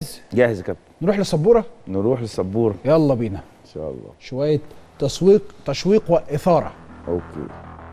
جاهز يا كابتن نروح للسبوره نروح للسبوره يلا بينا ان شاء الله شويه تسويق تشويق واثاره اوكي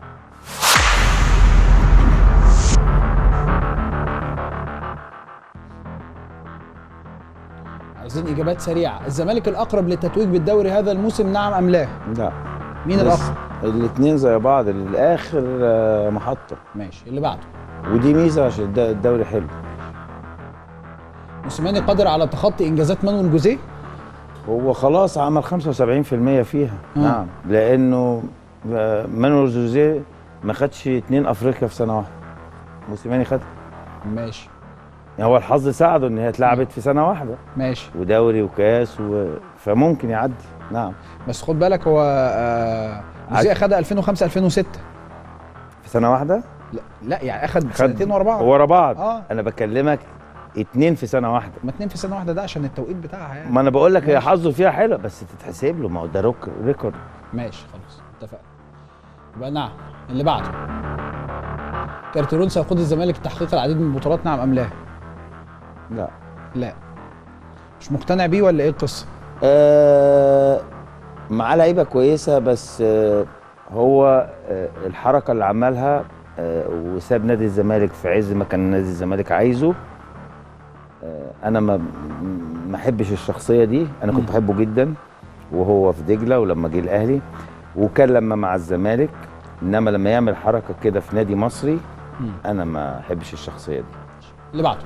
عايزين اجابات سريعه الزمالك الاقرب للتتويج بالدوري هذا الموسم نعم ام لا لا مين الاقرب الاثنين زي بعض للاخر آه، محطه ماشي اللي بعده ودي ميزه عشان الد- الدوري حلو موسيماني قادر على تخطي انجازات مانويل جوزيه هو خلاص عمل 75% فيها آه. نعم لانه آه، مانويل جوزيه ما خدش اتنين افريقيا في سنه واحده موسيماني خد ماشي يعني هو الحظ ساعده ان هي اتلعبت في سنه واحده ماشي ودوري وكاس و... فممكن يعدي نعم بس خد بالك هو آه جوزيه اخدها 2005 2006 في سنه واحده لا, لا يعني اخد سنتين ورا بعض ورا بعض آه. انا بكلمك اتنين في سنه واحده ما اتنين في سنه واحده ده عشان التوقيت بتاعها يعني ما انا بقول لك هي ماشي. حظه فيها حلو بس تتحسب له ما هو ده روك ريكورد ماشي خلاص اتفقنا يبقى نعم اللي بعده كارتيرون سيقود الزمالك لتحقيق العديد من البطولات نعم ام لا؟ لا لا مش مقتنع بيه ولا ايه القصه؟ آه معاه لعيبه كويسه بس آه هو آه الحركه اللي عملها آه وساب نادي الزمالك في عز ما كان نادي الزمالك عايزه آه انا ما ما احبش الشخصيه دي انا كنت مم. بحبه جدا وهو في دجله ولما جه الاهلي وكان لما مع الزمالك انما لما يعمل حركه كده في نادي مصري مم. انا ما احبش الشخصيه دي اللي بعده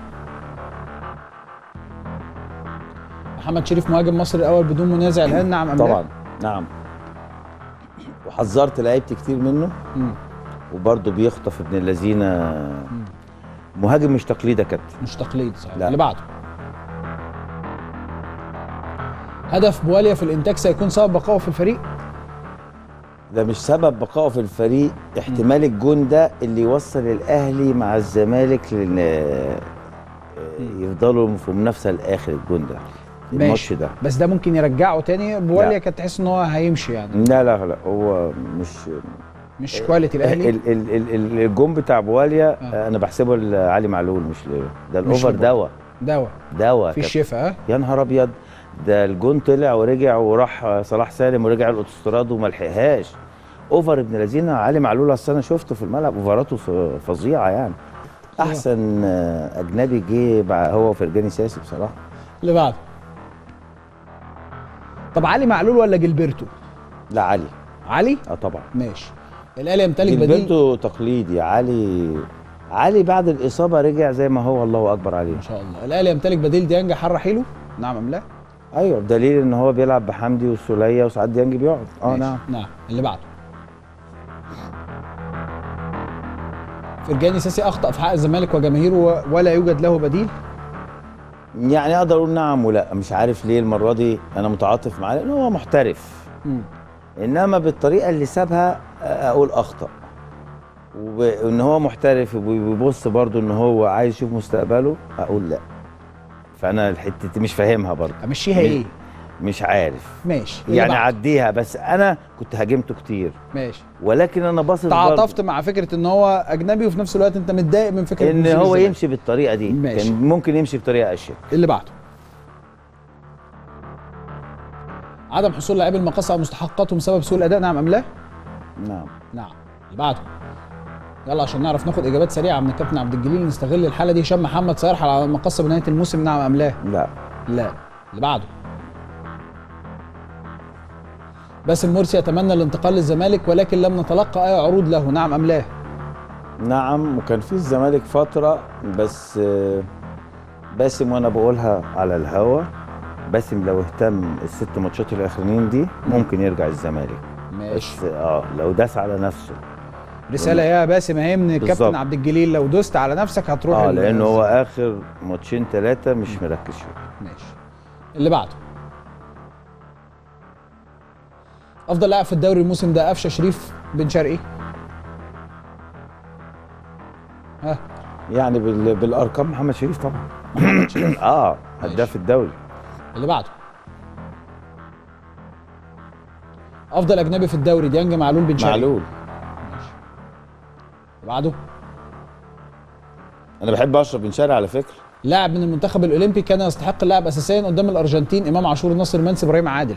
محمد شريف مهاجم مصر الاول بدون منازع الان نعم ام لا؟ طبعا نعم وحذرت لعيبتي كتير منه مم. وبرضه بيخطف ابن الذين مهاجم مش تقليدي يا كابتن مش تقليد صحيح لا. اللي بعده هدف بواليا في الانتاج سيكون سبب بقائه في الفريق ده مش سبب بقائه في الفريق احتمال الجون ده اللي يوصل الاهلي مع الزمالك لان يفضلوا في منافسه لاخر الجون ده الماتش ده بس ده ممكن يرجعه تاني بواليا لا. كانت تحس ان هو هيمشي يعني لا لا لا هو مش مش كواليتي الاهلي ال- ال- ال- ال- الجون بتاع بواليا آه. انا بحسبه لعلي معلول مش ل- ده مش الاوفر لبواليا. دواء دواء دواء في كابتن. الشفا ها يا نهار ابيض ده الجون طلع ورجع وراح صلاح سالم ورجع الاوتوستراد وما لحقهاش اوفر ابن الذين علي معلول اصل انا شفته في الملعب اوفراته ف- فظيعه يعني احسن آه، اجنبي جه بع- هو فرجاني ساسي بصراحه اللي بعده طب علي معلول ولا جilberto لا علي علي اه طبعا ماشي الاهلي يمتلك بديل جilberto تقليدي علي علي بعد الاصابه رجع زي ما هو الله اكبر عليه ما شاء الله الاهلي يمتلك بديل ديانج حر حيله نعم ام لا ايوه بدليل ان هو بيلعب بحمدي وسوليه وساعات ديانج بيقعد اه ماشي. نعم نعم اللي بعده فرجاني ساسي اخطا في حق الزمالك وجماهيره ولا يوجد له بديل يعني اقدر اقول نعم ولا مش عارف ليه المره دي انا متعاطف معاه لان هو محترف مم. انما بالطريقه اللي سابها اقول اخطا وان هو محترف وبيبص برضو ان هو عايز يشوف مستقبله اقول لا فانا الحته دي مش فاهمها برضو امشيها ايه مش عارف ماشي اللي يعني بعده. عديها بس انا كنت هاجمته كتير ماشي ولكن انا باصص تعاطفت مع فكره ان هو اجنبي وفي نفس الوقت انت متضايق من فكره ان نزول هو الزمالك. يمشي بالطريقه دي ماشي. كان ممكن يمشي بطريقه اشيك اللي بعده عدم حصول لاعبي المقاصة على مستحقاتهم بسبب سوء الاداء نعم ام لا؟ نعم نعم اللي بعده يلا عشان نعرف ناخد اجابات سريعه من الكابتن عبد الجليل نستغل الحاله دي هشام محمد سيرحل على المقصه بنهايه الموسم نعم ام لا؟ لا لا اللي بعده باسم مرسي يتمنى الانتقال للزمالك ولكن لم نتلقى اي عروض له نعم ام لا؟ نعم وكان في الزمالك فترة بس آه، باسم وانا بقولها على الهوا باسم لو اهتم الست ماتشات الاخرانيين دي ممكن يرجع الزمالك ماشي بس اه لو داس على نفسه رساله يا باسم اهي من الكابتن بالظبط. عبد الجليل لو دوست على نفسك هتروح اه ال- لان هو اخر ماتشين ثلاثة مش مركز فيهم ماشي اللي بعده افضل لاعب في الدوري الموسم ده قفشه شريف بن شرقي ها يعني بال... بالارقام محمد شريف طبعا محمد شريف اه هداف الدوري اللي بعده افضل اجنبي في الدوري ديانج معلول بن شرقي معلول ماشي اللي بعده انا بحب اشرف بن شرقي على فكرة لاعب من المنتخب الاولمبي كان يستحق اللعب اساسيا قدام الارجنتين امام عاشور ناصر منسي ابراهيم عادل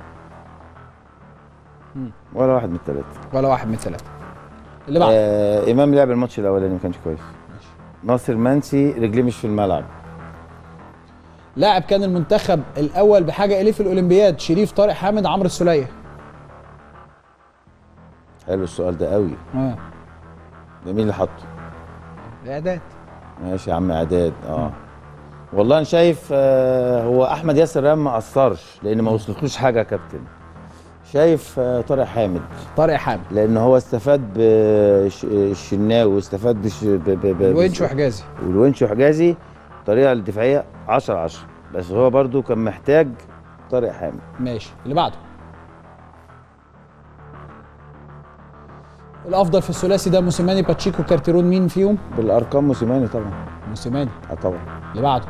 ولا واحد من الثلاثه ولا واحد من الثلاثه اللي بعد آه امام لعب الماتش الاولاني ما كانش كويس ماشي. ناصر منسي رجليه مش في الملعب لاعب كان المنتخب الاول بحاجه اليه في الاولمبياد شريف طارق حامد عمرو السوليه حلو السؤال ده قوي اه ده مين اللي حطه الاعداد ماشي يا عم اعداد اه والله انا شايف آه هو احمد ياسر رام ما اثرش لان ما وصلتلوش حاجه يا كابتن شايف آه طارق حامد طارق حامد لان هو استفاد بالشناوي واستفاد بش ب ب ب الونش وحجازي والونش وحجازي الطريقه الدفاعيه 10 10 بس هو برضو كان محتاج طارق حامد ماشي اللي بعده الافضل في الثلاثي ده موسيماني باتشيكو كارتيرون مين فيهم بالارقام موسيماني طبعا موسيماني اه طبعا اللي بعده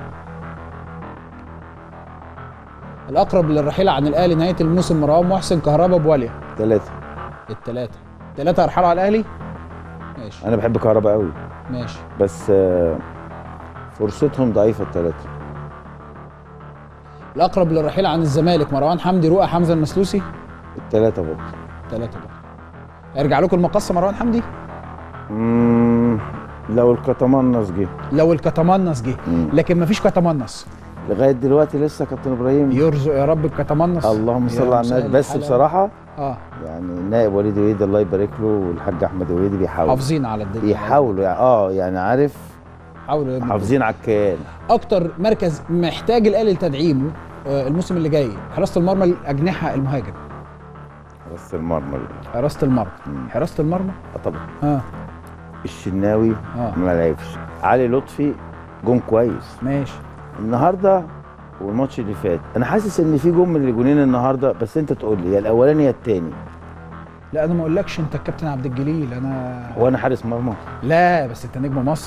الاقرب للرحيل عن الاهلي نهايه الموسم مروان محسن كهربا بواليا ثلاثه الثلاثه ثلاثه يرحلوا على الاهلي ماشي انا بحب كهربا قوي ماشي بس آه فرصتهم ضعيفه الثلاثه الاقرب للرحيل عن الزمالك مروان حمدي رؤى حمزه المسلوسي الثلاثه برضه ثلاثه بقى يرجع لكم المقصه مروان حمدي مم، لو الكتمنص جه لو الكتمنص جه مم. لكن مفيش كتمنص لغايه دلوقتي لسه كابتن ابراهيم يرزق يا رب الكتمنص اللهم يا صل على مسهل النبي بس الحال. بصراحه اه يعني النائب وليد وليد الله يبارك له والحاج احمد وليد بيحاولوا حافظين على الدنيا بيحاولوا يعني اه يعني عارف حاولوا يبنوا. حافظين على الكيان اكتر مركز محتاج الاهلي لتدعيمه آه، الموسم اللي جاي حراسه المرمى الاجنحه المهاجم راس المرمى دي. حراسه المرمى مم. حراسه المرمى آه طبعا اه الشناوي اه ما لعبش علي لطفي جون كويس ماشي النهارده والماتش اللي فات انا حاسس ان في جون من الجونين النهارده بس انت تقول لي يا الاولاني يا التاني لا انا ما اقولكش انت الكابتن عبد الجليل انا هو انا حارس مرمى لا بس انت نجم مصر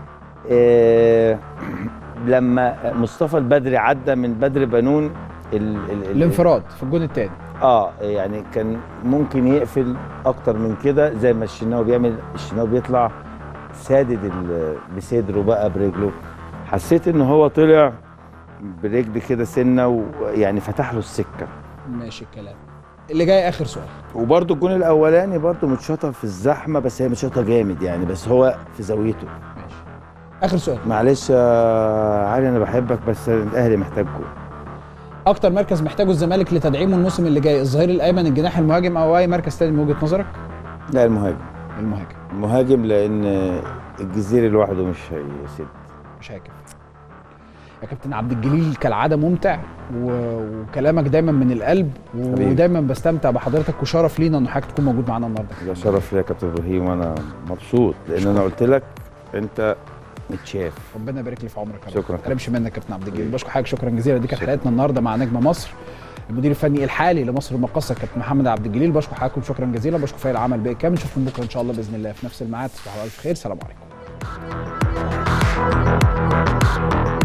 إيه لما مصطفى البدري عدى من بدر بنون ال ال ال الانفراد في الجون الثاني اه يعني كان ممكن يقفل اكتر من كده زي ما الشناوي بيعمل الشناوي بيطلع سادد ال- بصدره بقى برجله حسيت ان هو طلع برجل كده سنه ويعني فتح له السكه ماشي الكلام اللي جاي اخر سؤال وبرده الجون الاولاني برده متشاطه في الزحمه بس هي متشاطه جامد يعني بس هو في زاويته ماشي اخر سؤال معلش يا علي انا بحبك بس الاهلي محتاج جول اكتر مركز محتاجه الزمالك لتدعيمه الموسم اللي جاي الظهير الايمن الجناح المهاجم او اي مركز تاني من وجهه نظرك لا المهاجم المهاجم المهاجم لان الجزيري لوحده مش هيسد مش هيكفي يا كابتن عبد الجليل كالعاده ممتع و... وكلامك دايما من القلب حبيبي. ودايما بستمتع بحضرتك وشرف لينا ان حضرتك تكون موجود معانا النهارده ده شرف ليا يا كابتن ابراهيم وانا مبسوط لان انا قلت لك انت متشاف ربنا يبارك لي في عمرك يا رب. شكراً. ما تقربش منك يا كابتن عبد الجليل حبيبي. بشكر حضرتك شكرا جزيلا دي كانت شكراً. حلقتنا النهارده مع نجم مصر المدير الفني الحالي لمصر المقاصه كابتن محمد عبد الجليل بشكر حضراتكم شكرا جزيلا بشكر فريق العمل باقي كامل نشوفكم بكره ان شاء الله باذن الله في نفس الميعاد تصبحوا على الف خير سلام عليكم